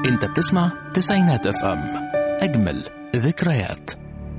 انت بتسمع تسعينات اف ام اجمل ذكريات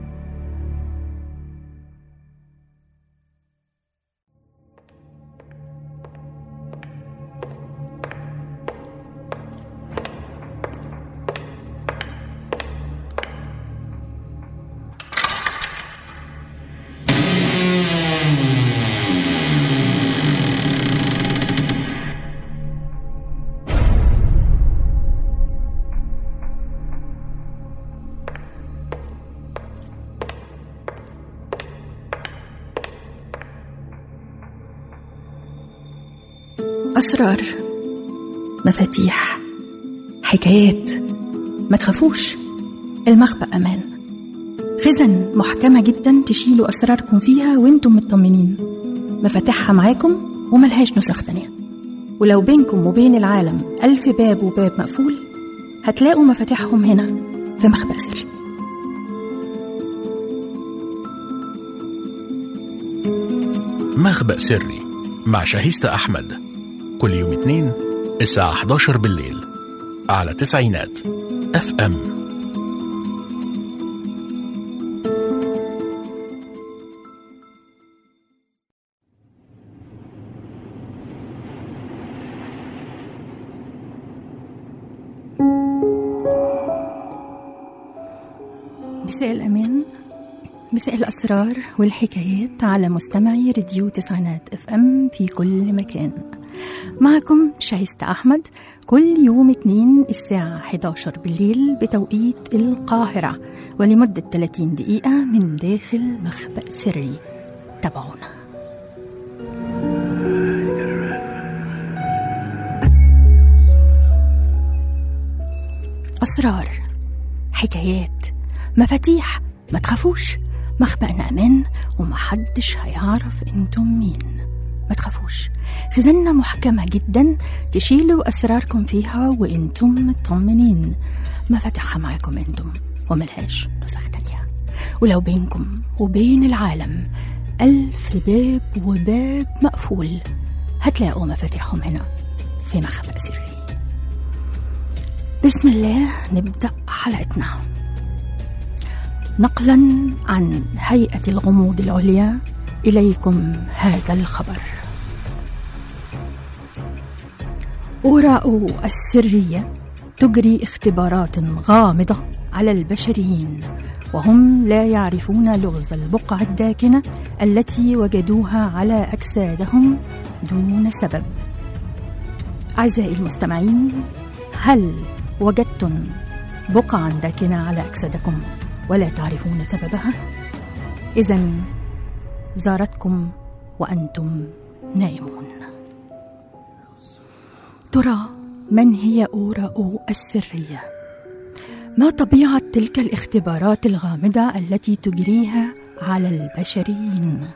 أسرار مفاتيح حكايات ما تخافوش المخبأ أمان خزن محكمة جدا تشيلوا أسراركم فيها وانتم مطمنين مفاتيحها معاكم وملهاش نسخ تانية ولو بينكم وبين العالم ألف باب وباب مقفول هتلاقوا مفاتيحهم هنا في مخبأ سري مخبأ سري مع شاهيستة أحمد كل يوم اثنين الساعة 11 بالليل على تسعينات اف ام مساء الأمان مساء الأسرار والحكايات على مستمعي راديو تسعينات اف ام في كل مكان معكم شايستة أحمد كل يوم اتنين الساعة 11 بالليل بتوقيت القاهرة ولمدة 30 دقيقة من داخل مخبأ سري تابعونا أسرار حكايات مفاتيح ما تخافوش مخبأنا أمان ومحدش هيعرف انتم مين ما تخافوش خزانة محكمة جدا تشيلوا أسراركم فيها وانتم مطمنين مفاتيحها معاكم انتم وملهاش نسخ تانية ولو بينكم وبين العالم ألف باب وباب مقفول هتلاقوا مفاتيحهم هنا في مخبأ سري بسم الله نبدأ حلقتنا نقلا عن هيئة الغموض العليا إليكم هذا الخبر أوراء السرية تجري اختبارات غامضة على البشريين وهم لا يعرفون لغز البقعة الداكنة التي وجدوها على أجسادهم دون سبب أعزائي المستمعين هل وجدتم بقعا داكنة على أجسادكم ولا تعرفون سببها اذا زارتكم وانتم نائمون ترى من هي اوراء السريه ما طبيعه تلك الاختبارات الغامضه التي تجريها على البشريين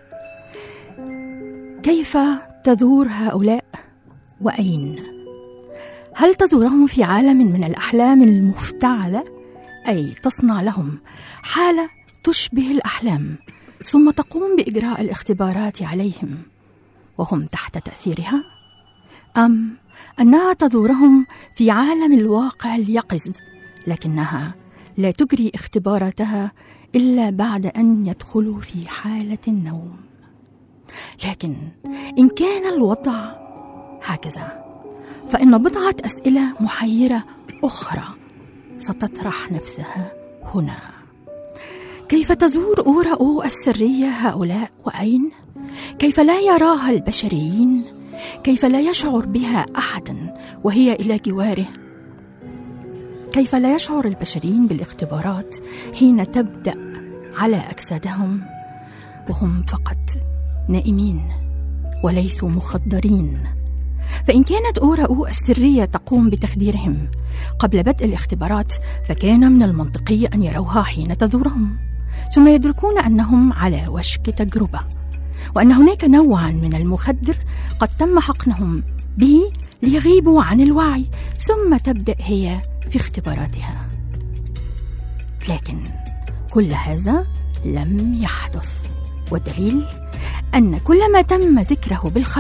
كيف تدور هؤلاء واين هل تزورهم في عالم من الاحلام المفتعله اي تصنع لهم حاله تشبه الاحلام ثم تقوم باجراء الاختبارات عليهم وهم تحت تاثيرها ام انها تزورهم في عالم الواقع اليقظ لكنها لا تجري اختباراتها الا بعد ان يدخلوا في حاله النوم لكن ان كان الوضع هكذا فان بضعه اسئله محيره اخرى ستطرح نفسها هنا كيف تزور اوراء السريه هؤلاء واين كيف لا يراها البشريين كيف لا يشعر بها احد وهي الى جواره كيف لا يشعر البشريين بالاختبارات حين تبدا على اجسادهم وهم فقط نائمين وليسوا مخدرين فإن كانت أوراء السرية تقوم بتخديرهم قبل بدء الاختبارات فكان من المنطقي أن يروها حين تزورهم ثم يدركون أنهم على وشك تجربة وأن هناك نوعا من المخدر قد تم حقنهم به ليغيبوا عن الوعي ثم تبدأ هي في اختباراتها لكن كل هذا لم يحدث والدليل أن كل ما تم ذكره بالخبر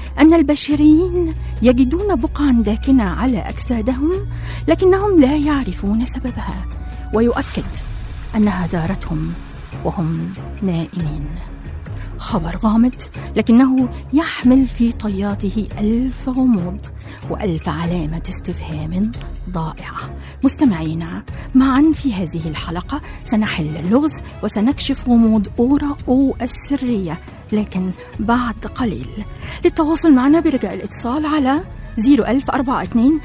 أن البشريين يجدون بقعا داكنة على أجسادهم لكنهم لا يعرفون سببها ويؤكد أنها دارتهم وهم نائمين خبر غامض لكنه يحمل في طياته ألف غموض وألف علامة استفهام ضائعة مستمعينا معا في هذه الحلقة سنحل اللغز وسنكشف غموض أورا أو السرية لكن بعد قليل للتواصل معنا برجاء الاتصال على 01042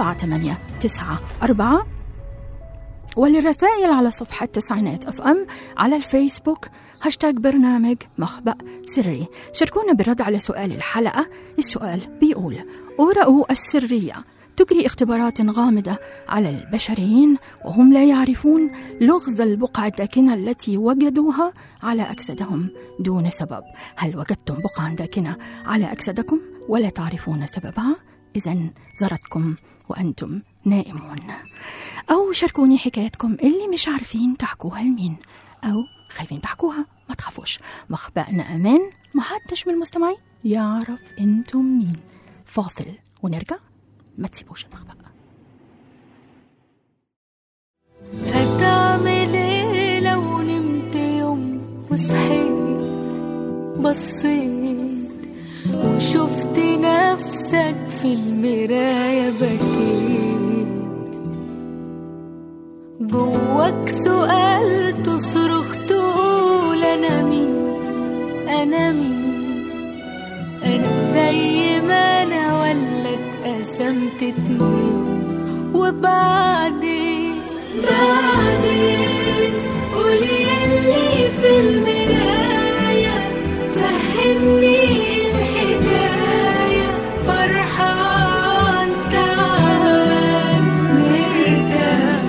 7894 وللرسائل على صفحة تسعينات اف ام على الفيسبوك هاشتاج برنامج مخبأ سري شاركونا بالرد على سؤال الحلقة السؤال بيقول أورأوا السرية تجري اختبارات غامضة على البشريين وهم لا يعرفون لغز البقع الداكنة التي وجدوها على أجسادهم دون سبب هل وجدتم بقعا داكنة على أجسادكم ولا تعرفون سببها؟ إذا زرتكم وأنتم نائمون أو شاركوني حكايتكم اللي مش عارفين تحكوها لمين أو خايفين تحكوها ما تخافوش مخبأنا أمان محدش من المستمعين يعرف انتم مين فاصل ونرجع ما تسيبوش المخبأ هتعمل ايه لو نمت يوم وصحيت بصيت وشفت نفسك في المراية بكيت جواك سؤال تصرخ تقول أنا مين أنا مين أنا زي ما أنا ولا اتقسمت اتنين وبعدين بعدين قولي يلي في المراية فهمني الحكاية فرحان تعبان مرتاح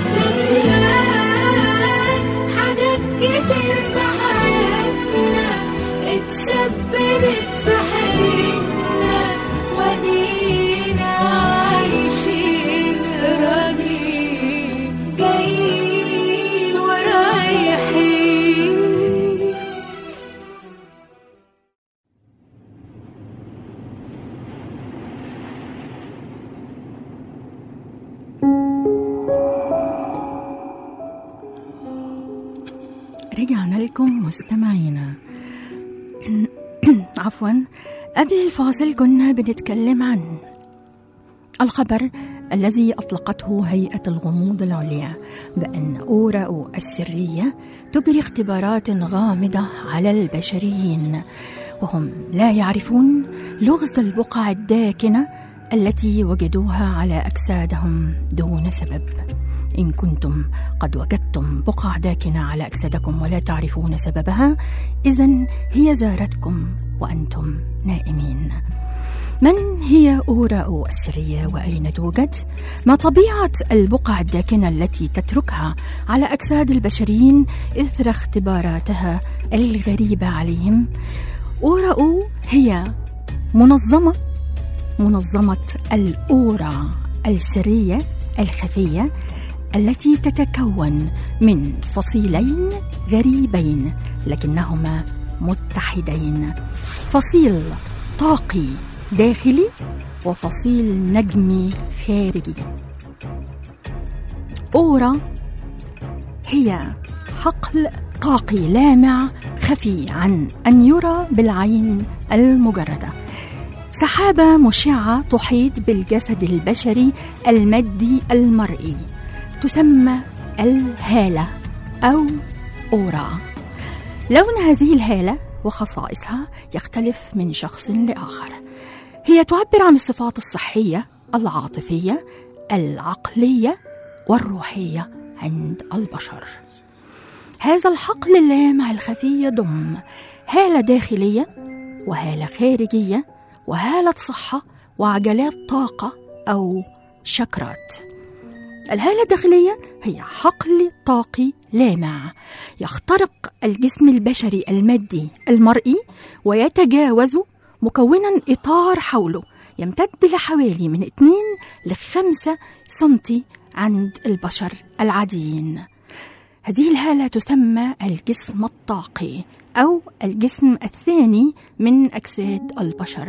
ندمان حاجات كتير في حياتنا اتسببت في حياتنا ودينا عايشين راضيين جايين ورايحين رجعنا لكم مستمعينا عفوا قبل الفاصل كنا بنتكلم عن الخبر الذي أطلقته هيئة الغموض العليا بأن أوراء السرية تجري اختبارات غامضة على البشريين وهم لا يعرفون لغز البقع الداكنة التي وجدوها على أجسادهم دون سبب إن كنتم قد وجدتم بقع داكنة على أجسادكم ولا تعرفون سببها إذا هي زارتكم وأنتم نائمين من هي أوراء السرية وأين توجد؟ ما طبيعة البقع الداكنة التي تتركها على أجساد البشريين إثر اختباراتها الغريبة عليهم؟ أوراء هي منظمة منظمة الأورا السرية الخفية التي تتكون من فصيلين غريبين لكنهما متحدين فصيل طاقي داخلي وفصيل نجمي خارجي أورا هي حقل طاقي لامع خفي عن أن يرى بالعين المجردة سحابة مشعة تحيط بالجسد البشري المادي المرئي تسمى الهالة أو أورا لون هذه الهالة وخصائصها يختلف من شخص لآخر هي تعبر عن الصفات الصحية العاطفية العقلية والروحية عند البشر هذا الحقل اللامع الخفي يضم هالة داخلية وهالة خارجية وهالة صحة وعجلات طاقة أو شكرات الهالة الداخلية هي حقل طاقي لامع يخترق الجسم البشري المادي المرئي ويتجاوز مكونا إطار حوله يمتد لحوالي من 2 ل 5 سنتي عند البشر العاديين هذه الهالة تسمى الجسم الطاقي أو الجسم الثاني من أجساد البشر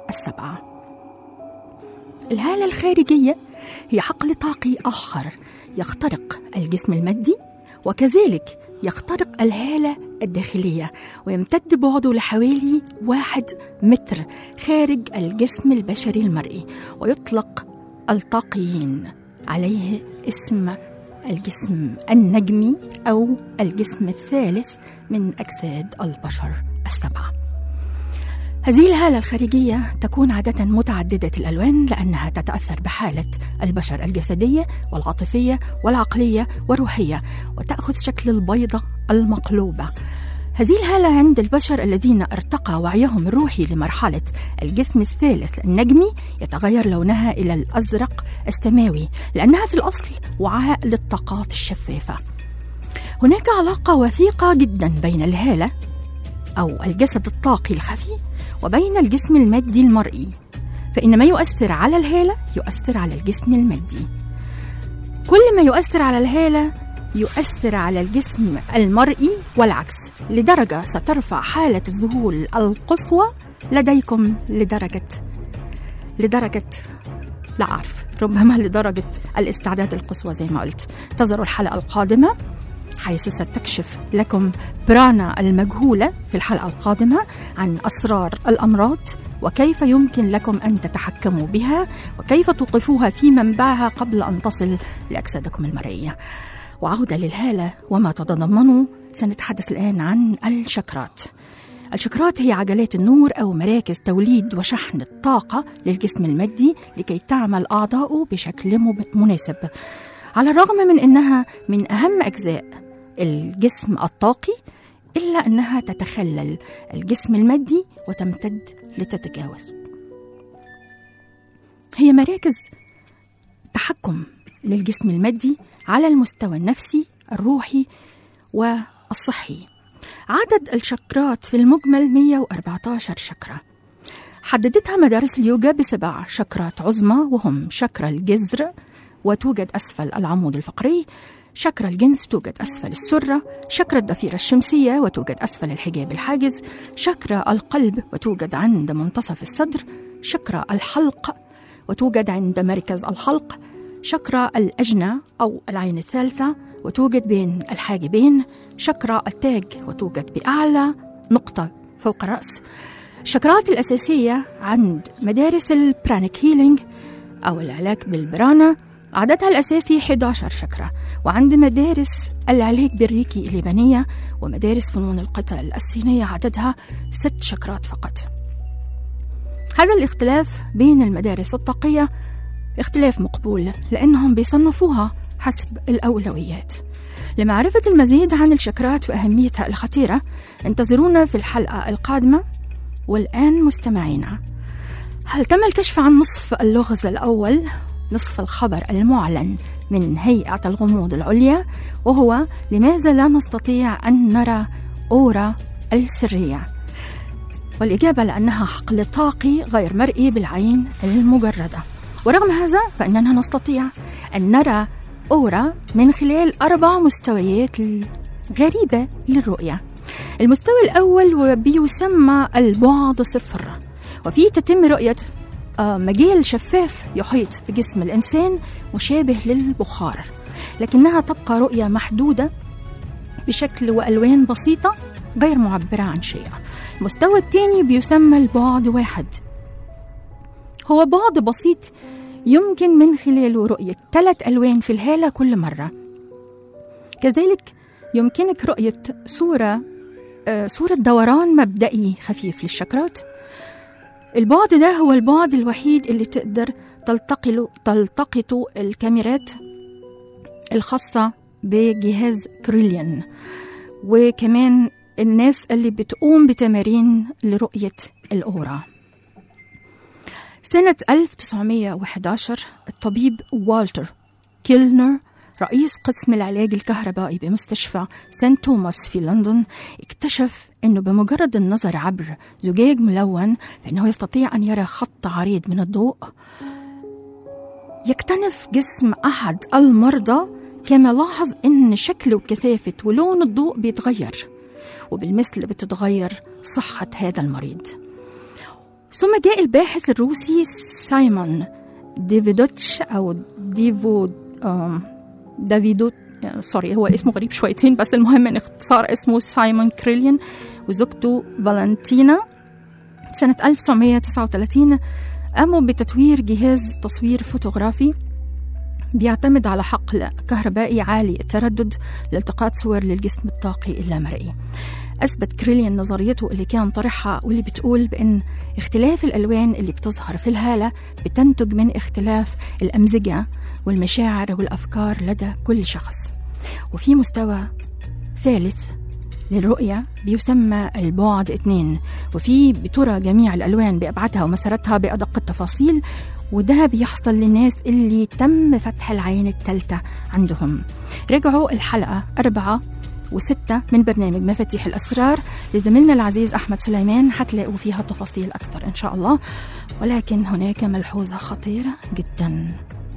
السبعة الهالة الخارجية هي حقل طاقي آخر يخترق الجسم المادي وكذلك يخترق الهالة الداخلية ويمتد بعده لحوالي واحد متر خارج الجسم البشري المرئي ويطلق الطاقيين عليه اسم الجسم النجمي أو الجسم الثالث من أجساد البشر السبعة هذه الهالة الخارجية تكون عادة متعددة الألوان لأنها تتأثر بحالة البشر الجسدية والعاطفية والعقلية والروحية وتأخذ شكل البيضة المقلوبة هذه الهالة عند البشر الذين ارتقى وعيهم الروحي لمرحلة الجسم الثالث النجمي يتغير لونها إلى الأزرق السماوي لأنها في الأصل وعاء للطاقات الشفافة هناك علاقة وثيقة جدا بين الهالة أو الجسد الطاقي الخفي وبين الجسم المادي المرئي فإن ما يؤثر على الهالة يؤثر على الجسم المادي كل ما يؤثر على الهالة يؤثر على الجسم المرئي والعكس لدرجة سترفع حالة الذهول القصوى لديكم لدرجة لدرجة لا أعرف ربما لدرجة الاستعداد القصوى زي ما قلت انتظروا الحلقة القادمة حيث ستكشف لكم برانا المجهولة في الحلقة القادمة عن أسرار الأمراض وكيف يمكن لكم أن تتحكموا بها وكيف توقفوها في منبعها قبل أن تصل لأجسادكم المرئية وعودة للهالة وما تتضمنه سنتحدث الآن عن الشكرات الشكرات هي عجلات النور أو مراكز توليد وشحن الطاقة للجسم المادي لكي تعمل أعضاؤه بشكل مب- مناسب على الرغم من أنها من أهم أجزاء الجسم الطاقي إلا أنها تتخلل الجسم المادي وتمتد لتتجاوز هي مراكز تحكم للجسم المادي على المستوى النفسي الروحي والصحي عدد الشكرات في المجمل 114 شكرة حددتها مدارس اليوجا بسبع شكرات عظمى وهم شكرا الجذر وتوجد أسفل العمود الفقري شكرا الجنس توجد أسفل السرة شكرا الضفيرة الشمسية وتوجد أسفل الحجاب الحاجز شكرا القلب وتوجد عند منتصف الصدر شكرا الحلق وتوجد عند مركز الحلق شكرا الأجنة أو العين الثالثة وتوجد بين الحاجبين شكرا التاج وتوجد بأعلى نقطة فوق الرأس الشكرات الأساسية عند مدارس البرانيك هيلينج أو العلاج بالبرانا عددها الأساسي 11 شكرة وعند مدارس العلاج بالريكي اليابانية ومدارس فنون القتال الصينية عددها ست شكرات فقط هذا الاختلاف بين المدارس الطاقية اختلاف مقبول لأنهم بيصنفوها حسب الأولويات لمعرفة المزيد عن الشكرات وأهميتها الخطيرة انتظرونا في الحلقة القادمة والآن مستمعينا هل تم الكشف عن نصف اللغز الأول نصف الخبر المعلن من هيئة الغموض العليا وهو لماذا لا نستطيع أن نرى أورا السرية والإجابة لأنها حقل طاقي غير مرئي بالعين المجردة ورغم هذا فإننا نستطيع أن نرى أورا من خلال أربع مستويات غريبة للرؤية المستوى الأول بيسمى البعد صفر وفيه تتم رؤية آه، مجال شفاف يحيط بجسم الإنسان مشابه للبخار لكنها تبقى رؤية محدودة بشكل وألوان بسيطة غير معبرة عن شيء المستوى الثاني بيسمى البعد واحد هو بعد بسيط يمكن من خلاله رؤية ثلاث ألوان في الهالة كل مرة كذلك يمكنك رؤية صورة آه، صورة دوران مبدئي خفيف للشكرات البعد ده هو البعد الوحيد اللي تقدر تلتقله تلتقطه الكاميرات الخاصة بجهاز كريليان وكمان الناس اللي بتقوم بتمارين لرؤية الأورا سنة 1911 الطبيب والتر كيلنر رئيس قسم العلاج الكهربائي بمستشفى سانت توماس في لندن اكتشف أنه بمجرد النظر عبر زجاج ملون فإنه يستطيع أن يرى خط عريض من الضوء يكتنف جسم أحد المرضى كما لاحظ أن شكل وكثافة ولون الضوء بيتغير وبالمثل بتتغير صحة هذا المريض ثم جاء الباحث الروسي سايمون ديفيدوتش أو ديفو آم، دافيدوت سوري هو اسمه غريب شويتين بس المهم ان اختصار اسمه سايمون كريليان وزوجته فالنتينا سنة 1939 قاموا بتطوير جهاز تصوير فوتوغرافي بيعتمد على حقل كهربائي عالي التردد لالتقاط صور للجسم الطاقي اللامرئي أثبت كريليان نظريته اللي كان طرحها واللي بتقول بأن اختلاف الألوان اللي بتظهر في الهالة بتنتج من اختلاف الأمزجة والمشاعر والأفكار لدى كل شخص وفي مستوى ثالث للرؤية بيسمى البعد اثنين وفي بترى جميع الألوان بأبعادها ومساراتها بأدق التفاصيل وده بيحصل للناس اللي تم فتح العين الثالثة عندهم رجعوا الحلقة أربعة وستة من برنامج مفاتيح الأسرار لزميلنا العزيز أحمد سليمان حتلاقوا فيها تفاصيل أكثر إن شاء الله ولكن هناك ملحوظة خطيرة جدا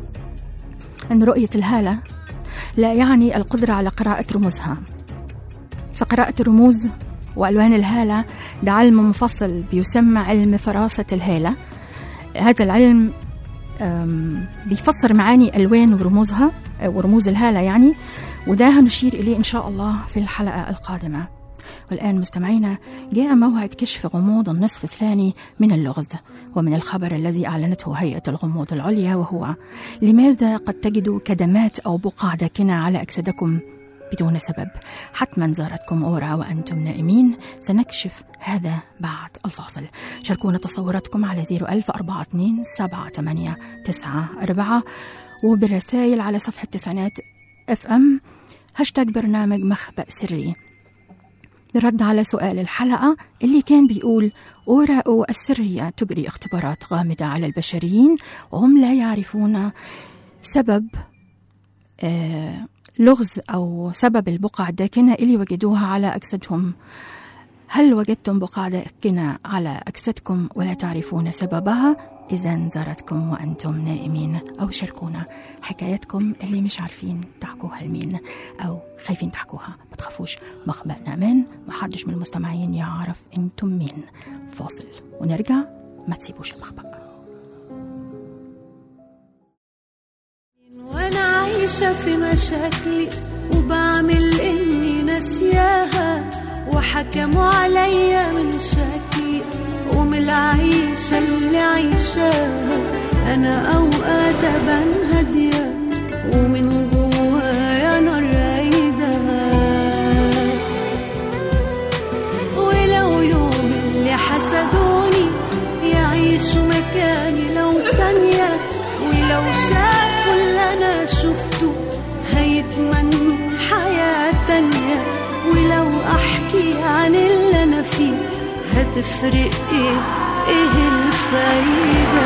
أن رؤية الهالة لا يعني القدرة على قراءة رموزها فقراءة الرموز وألوان الهالة ده علم منفصل بيسمى علم فراسة الهالة هذا العلم أم، بيفسر معاني ألوان ورموزها أه، ورموز الهالة يعني وده هنشير إليه إن شاء الله في الحلقة القادمة والآن مستمعينا جاء موعد كشف غموض النصف الثاني من اللغز ومن الخبر الذي أعلنته هيئة الغموض العليا وهو لماذا قد تجدوا كدمات أو بقع داكنة على أجسادكم بدون سبب حتما زارتكم أورا وأنتم نائمين سنكشف هذا بعد الفاصل شاركونا تصوراتكم على 01042 78 94 وبالرسائل على صفحة تسعينات اف ام هاشتاج برنامج مخبأ سري برد على سؤال الحلقة اللي كان بيقول أوراق السرية تجري اختبارات غامضة على البشريين وهم لا يعرفون سبب آه لغز أو سبب البقع الداكنة اللي وجدوها على أجسادهم هل وجدتم بقع داكنة على أجسادكم ولا تعرفون سببها؟ إذا زارتكم وأنتم نائمين أو شاركونا حكاياتكم اللي مش عارفين تحكوها لمين أو خايفين تحكوها ما تخافوش مخبأنا أمان محدش من المستمعين يعرف أنتم مين فاصل ونرجع ما تسيبوش المخبأ وانا عايشة في مشاكلي وبعمل اني ناسياها وحكموا عليا من شكلي ومن العيشة اللي عايشاها انا اوقات ابان هادية ومن جوايا نار رايدة ولو يوم اللي حسدوني يعيشوا مكاني لو ثانية ولو شافوا اللي أنا شفته هيتمنوا حياة تانية ولو أحكي عن اللي أنا فيه هتفرق إيه إيه الفايدة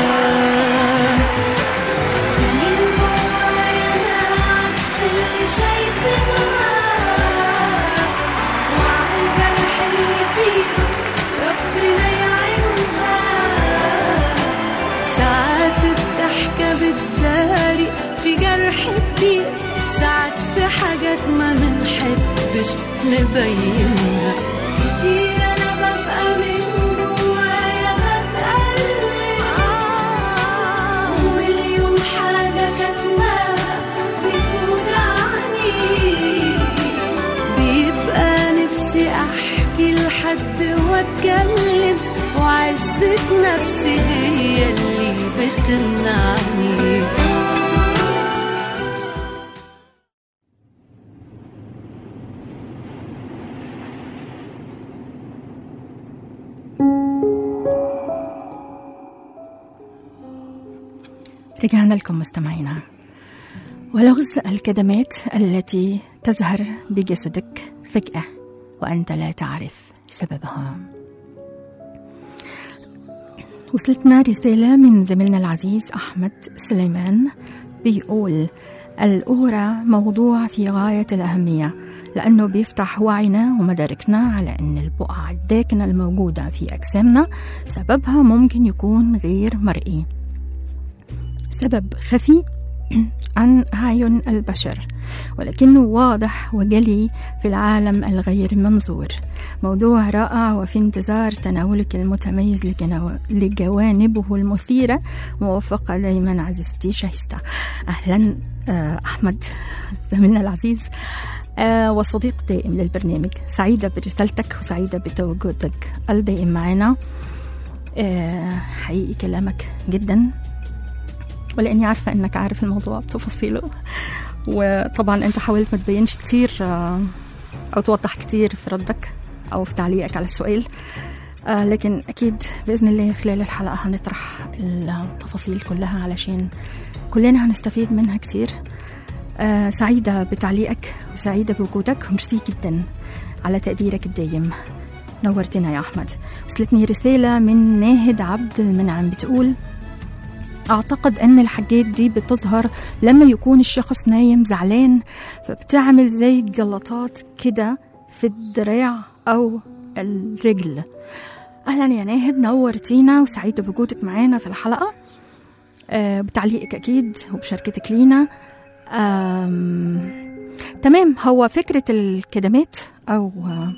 من جوايا أنا عكس اللي شايفينها وعن الجرح اللي فيه ربنا يعينها ساعات الضحكة بتداري في جرح كبير ساعات في حاجات ما بنحبش نبينها كتير أنا ببقى من جوايا بتقلب ومليون حاجة كاتماها بتوجعني بيبقى نفسي احكي لحد واتكلم وعزة نفسي هي اللي بتمنعني رجعنا لكم مستمعينا ولغز الكدمات التي تظهر بجسدك فجأة وأنت لا تعرف سببها وصلتنا رسالة من زميلنا العزيز أحمد سليمان بيقول الأورا موضوع في غاية الأهمية لأنه بيفتح وعينا ومداركنا على أن البقع الداكنة الموجودة في أجسامنا سببها ممكن يكون غير مرئي سبب خفي عن أعين البشر ولكنه واضح وجلي في العالم الغير منظور موضوع رائع وفي انتظار تناولك المتميز لجنو- لجوانبه المثيرة موفقة دايما عزيزتي شاهستة أهلا آه، أحمد زميلنا العزيز آه، والصديق دائم للبرنامج سعيدة برسالتك وسعيدة بتواجدك الدائم معنا آه، حقيقي كلامك جدا ولاني عارفه انك عارف الموضوع بتفاصيله وطبعا انت حاولت ما تبينش كتير آه، او توضح كتير في ردك او في تعليقك على السؤال آه، لكن اكيد باذن الله خلال الحلقه هنطرح التفاصيل كلها علشان كلنا هنستفيد منها كتير آه، سعيده بتعليقك وسعيده بوجودك وميرسي جدا على تقديرك الدايم نورتنا يا احمد وصلتني رساله من ناهد عبد المنعم بتقول أعتقد أن الحاجات دي بتظهر لما يكون الشخص نايم زعلان فبتعمل زي جلطات كده في الدراع أو الرجل أهلا يا ناهد نورتينا وسعيدة بوجودك معانا في الحلقة آه بتعليقك أكيد وبشاركتك لينا آم، تمام هو فكرة الكدمات أو آه،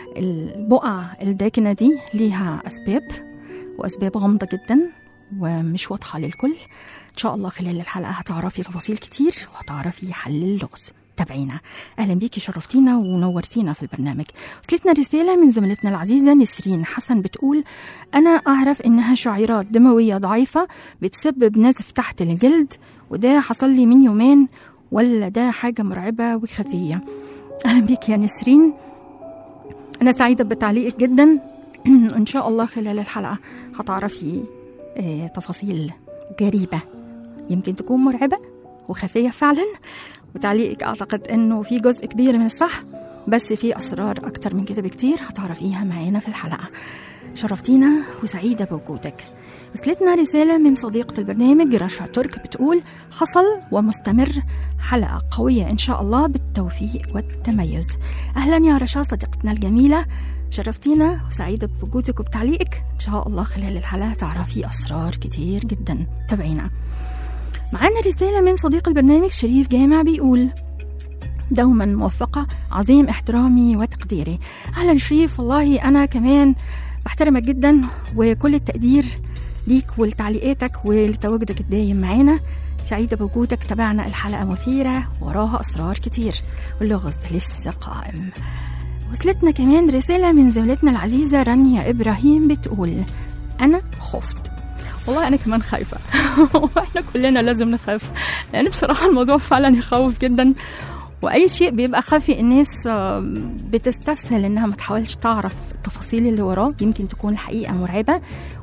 البقع الداكنة دي ليها أسباب وأسباب غامضة جدا ومش واضحة للكل إن شاء الله خلال الحلقة هتعرفي تفاصيل كتير وهتعرفي حل اللغز تابعينا أهلا بيكي شرفتينا ونورتينا في البرنامج وصلتنا رسالة من زميلتنا العزيزة نسرين حسن بتقول أنا أعرف إنها شعيرات دموية ضعيفة بتسبب نزف تحت الجلد وده حصل لي من يومين ولا ده حاجة مرعبة وخفية أهلا بيك يا نسرين أنا سعيدة بتعليقك جدا إن شاء الله خلال الحلقة هتعرفي آه، تفاصيل غريبة يمكن تكون مرعبة وخفية فعلا وتعليقك أعتقد أنه في جزء كبير من الصح بس في أسرار أكتر من كده بكتير هتعرفيها معانا في الحلقة شرفتينا وسعيدة بوجودك وصلتنا رسالة من صديقة البرنامج رشا ترك بتقول حصل ومستمر حلقة قوية إن شاء الله بالتوفيق والتميز أهلا يا رشا صديقتنا الجميلة شرفتينا وسعيدة بوجودك وبتعليقك إن شاء الله خلال الحلقة تعرفي أسرار كتير جدا تابعينا معانا رسالة من صديق البرنامج شريف جامع بيقول دوما موفقة عظيم احترامي وتقديري أهلا شريف والله أنا كمان بحترمك جدا وكل التقدير ليك ولتعليقاتك ولتواجدك الدايم معانا سعيدة بوجودك تابعنا الحلقة مثيرة وراها أسرار كتير واللغز لسه قائم وصلتنا كمان رسالة من زميلتنا العزيزة رانيا إبراهيم بتقول أنا خفت والله أنا كمان خايفة وإحنا كلنا لازم نخاف لأن بصراحة الموضوع فعلا يخوف جدا وأي شيء بيبقى خافي الناس آم، بتستسهل إنها ما تحاولش تعرف التفاصيل اللي وراه يمكن تكون الحقيقة مرعبة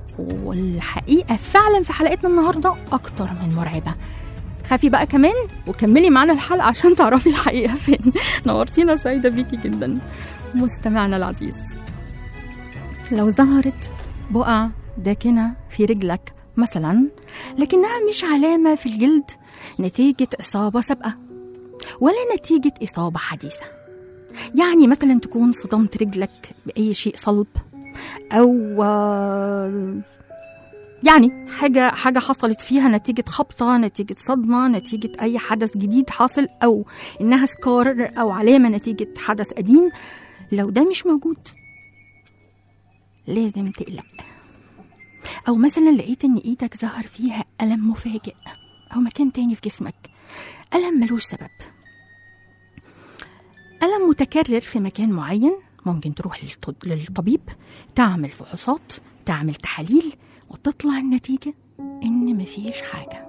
والحقيقة فعلا في حلقتنا النهاردة أكتر من مرعبة خافي بقى كمان وكملي معانا الحلقة عشان تعرفي الحقيقة فين نورتينا سعيدة بيكي جدا مستمعنا العزيز لو ظهرت بقع داكنة في رجلك مثلا لكنها مش علامة في الجلد نتيجة إصابة سابقة ولا نتيجة إصابة حديثة يعني مثلا تكون صدمت رجلك بأي شيء صلب أو آه، يعني حاجة حاجة حصلت فيها نتيجة خبطة نتيجة صدمة نتيجة أي حدث جديد حاصل أو إنها سكار أو علامة نتيجة حدث قديم لو ده مش موجود لازم تقلق أو مثلا لقيت إن إيدك ظهر فيها ألم مفاجئ أو مكان تاني في جسمك ألم ملوش سبب ألم متكرر في مكان معين ممكن تروح للط- للطبيب تعمل فحوصات تعمل تحاليل وتطلع النتيجة إن مفيش حاجة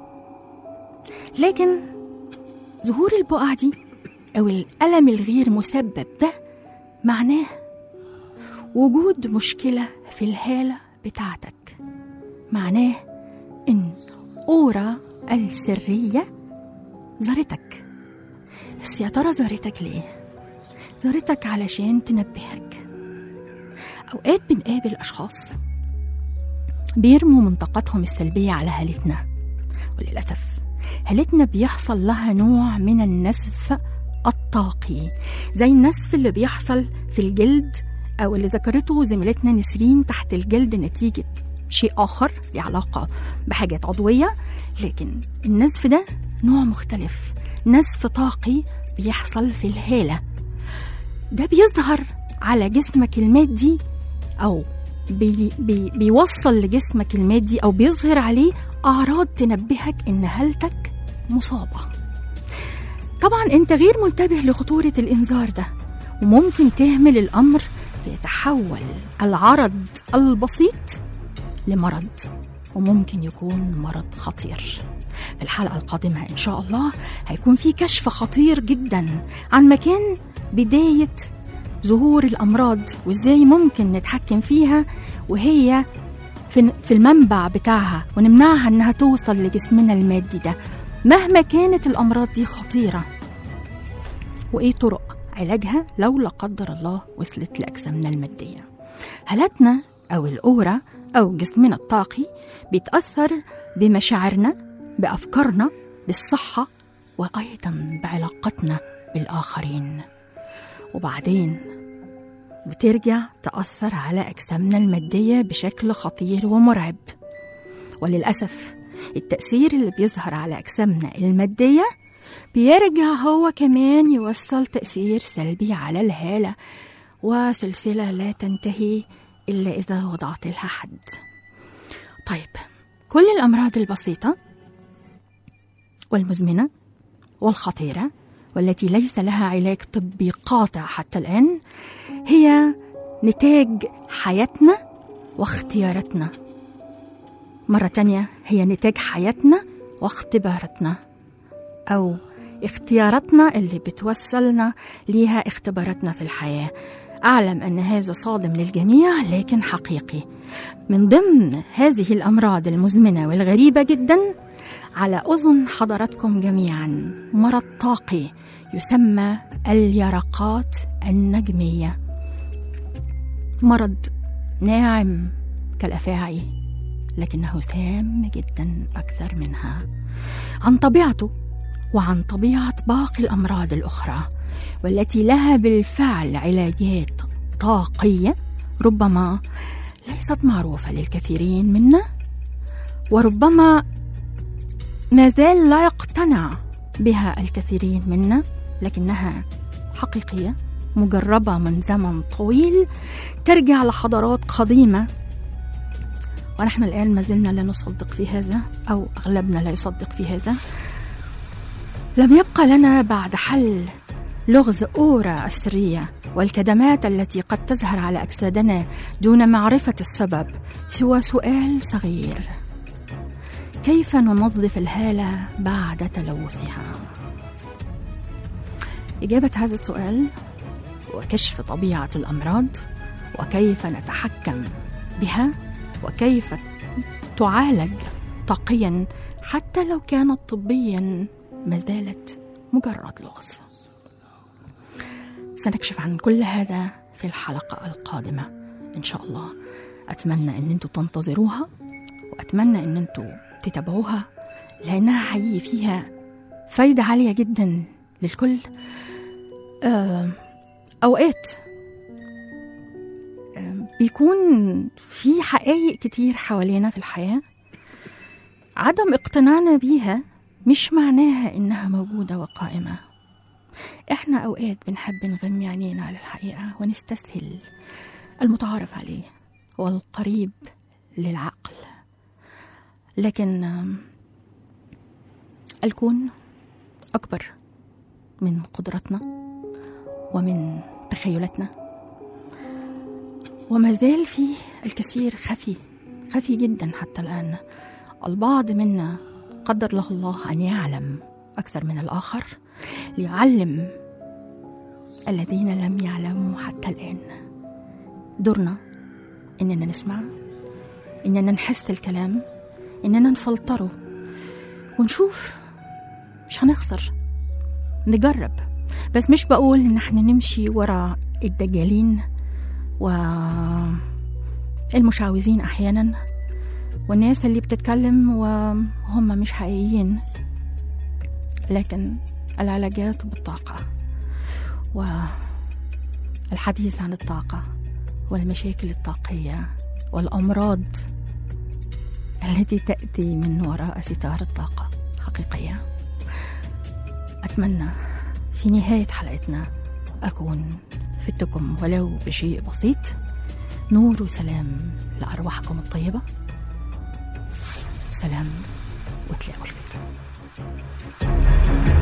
لكن ظهور البقع دي أو الألم الغير مسبب ده معناه وجود مشكلة في الهالة بتاعتك معناه إن أورا السرية زارتك بس يا ترى زارتك ليه؟ زارتك علشان تنبهك أوقات بنقابل أشخاص بيرموا منطقتهم السلبية على هالتنا وللأسف هالتنا بيحصل لها نوع من النسف الطاقي زي النسف اللي بيحصل في الجلد أو اللي ذكرته زميلتنا نسرين تحت الجلد نتيجة شيء آخر له علاقة بحاجات عضوية لكن النزف ده نوع مختلف نزف طاقي بيحصل في الهالة ده بيظهر على جسمك المادي أو بي بي بيوصل لجسمك المادي أو بيظهر عليه أعراض تنبهك إن هالتك مصابة طبعا أنت غير منتبه لخطورة الإنذار ده وممكن تهمل الأمر فيتحول العرض البسيط لمرض وممكن يكون مرض خطير في الحلقة القادمة إن شاء الله هيكون في كشف خطير جدا عن مكان بداية ظهور الأمراض وإزاي ممكن نتحكم فيها وهي في في المنبع بتاعها ونمنعها إنها توصل لجسمنا المادي ده مهما كانت الأمراض دي خطيرة وإيه طرق علاجها لو لا قدر الله وصلت لأجسامنا المادية هالاتنا أو الأورا أو جسمنا الطاقي بيتأثر بمشاعرنا بأفكارنا بالصحة وأيضا بعلاقتنا بالآخرين وبعدين بترجع تأثر على أجسامنا المادية بشكل خطير ومرعب وللأسف التأثير اللي بيظهر على أجسامنا المادية بيرجع هو كمان يوصل تأثير سلبي على الهالة وسلسلة لا تنتهي إلا إذا وضعت لها حد طيب كل الأمراض البسيطة والمزمنة والخطيرة والتي ليس لها علاج طبي قاطع حتى الآن هي نتاج حياتنا واختياراتنا مرة تانية هي نتاج حياتنا واختباراتنا أو اختياراتنا اللي بتوصلنا ليها اختباراتنا في الحياة أعلم أن هذا صادم للجميع لكن حقيقي من ضمن هذه الأمراض المزمنة والغريبة جدا على أذن حضراتكم جميعا مرض طاقي يسمى اليرقات النجمية مرض ناعم كالأفاعي لكنه سام جدا أكثر منها عن طبيعته وعن طبيعة باقي الأمراض الأخرى والتي لها بالفعل علاجات طاقية ربما ليست معروفة للكثيرين منا وربما ما زال لا يقتنع بها الكثيرين منا لكنها حقيقية مجربة من زمن طويل ترجع لحضارات قديمة ونحن الآن ما زلنا لا نصدق في هذا أو أغلبنا لا يصدق في هذا لم يبقى لنا بعد حل لغز أورا السرية والكدمات التي قد تظهر على أجسادنا دون معرفة السبب سوى سؤال صغير كيف ننظف الهالة بعد تلوثها؟ إجابة هذا السؤال وكشف طبيعة الأمراض وكيف نتحكم بها وكيف تعالج طاقيا حتى لو كانت طبيا ما زالت مجرد لغز سنكشف عن كل هذا في الحلقة القادمة إن شاء الله أتمنى أن أنتوا تنتظروها وأتمنى أن أنتوا تتابعوها لأنها هيجي فيها فايدة عالية جدا للكل آه، أوقات آه، بيكون في حقائق كتير حوالينا في الحياة عدم اقتناعنا بيها مش معناها إنها موجودة وقائمة إحنا أوقات بنحب نغمي عينينا على الحقيقة ونستسهل المتعارف عليه والقريب للعقل لكن آم، الكون أكبر من قدرتنا ومن تخيلاتنا وما زال فيه الكثير خفي خفي جدا حتى الآن البعض منا قدر له الله أن يعلم أكثر من الآخر ليعلم الذين لم يعلموا حتى الآن دورنا إننا نسمع إننا نحس الكلام إننا نفلتره ونشوف مش هنخسر نجرب بس مش بقول إن احنا نمشي ورا الدجالين والمشعوذين أحيانا والناس اللي بتتكلم وهم مش حقيقيين لكن العلاجات بالطاقة والحديث عن الطاقة والمشاكل الطاقية والأمراض التي تأتي من وراء ستار الطاقة حقيقية أتمنى في نهاية حلقتنا أكون فدتكم ولو بشيء بسيط نور وسلام لأرواحكم الطيبة سلام وتلاقوا الخير